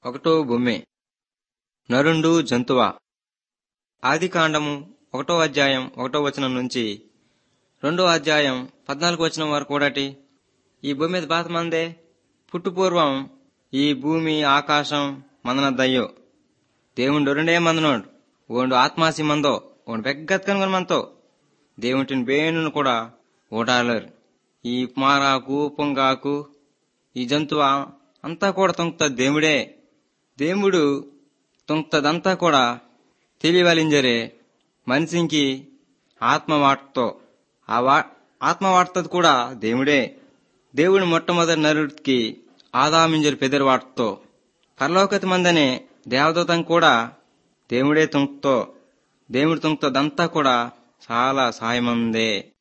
ఒకటో బొమ్మె నరుండు జంతువ ఆది కాండము ఒకటో అధ్యాయం ఒకటో వచనం నుంచి రెండో అధ్యాయం పద్నాలుగు వచనం వరకు కూడాటి ఈ భూమి మీద బాత మందే పుట్టుపూర్వం ఈ భూమి ఆకాశం మందన దయ్యో దేవుండు రెండే మందనోడు ఓండు ఆత్మాసి మందో ఓండు బెగ్గత్కనుకొని మనతో దేవుంటిని బేణును కూడా ఓటాలేరు ఈ మారాకు పొంగాకు ఈ జంతువ అంతా కూడా తొంకుతుంది దేవుడే దేవుడు తొంకుతదంతా కూడా తెలియవలింజరే మనిషికి ఆత్మ వాటతో ఆ వా ఆత్మ వాడుతుంది కూడా దేవుడే దేవుడు మొట్టమొదటి నరుడికి ఆదామింజరు పెదరి వాటతో పరలోకతి మందనే దేవదూతం కూడా దేవుడే తుంకుతో దేవుడి తుంకుతదంతా కూడా చాలా సాయమందే